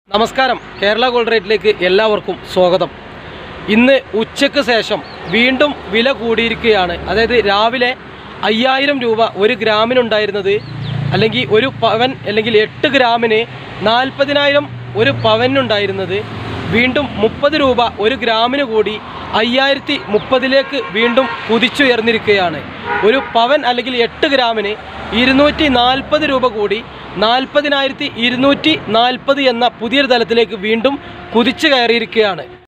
നമസ്കാരം കേരള ഗോൾഡ് റേറ്റിലേക്ക് എല്ലാവർക്കും സ്വാഗതം ഇന്ന് ഉച്ചയ്ക്ക് ശേഷം വീണ്ടും വില കൂടിയിരിക്കുകയാണ് അതായത് രാവിലെ അയ്യായിരം രൂപ ഒരു ഗ്രാമിനുണ്ടായിരുന്നത് അല്ലെങ്കിൽ ഒരു പവൻ അല്ലെങ്കിൽ എട്ട് ഗ്രാമിന് നാൽപ്പതിനായിരം ഒരു പവനുണ്ടായിരുന്നത് വീണ്ടും മുപ്പത് രൂപ ഒരു ഗ്രാമിന് കൂടി അയ്യായിരത്തി മുപ്പതിലേക്ക് വീണ്ടും കുതിച്ചുയർന്നിരിക്കുകയാണ് ഒരു പവൻ അല്ലെങ്കിൽ എട്ട് ഗ്രാമിന് ഇരുന്നൂറ്റി നാൽപ്പത് രൂപ കൂടി നാൽപ്പതിനായിരത്തി ഇരുന്നൂറ്റി നാൽപ്പത് എന്ന പുതിയൊരു തലത്തിലേക്ക് വീണ്ടും കുതിച്ചു കയറിയിരിക്കുകയാണ്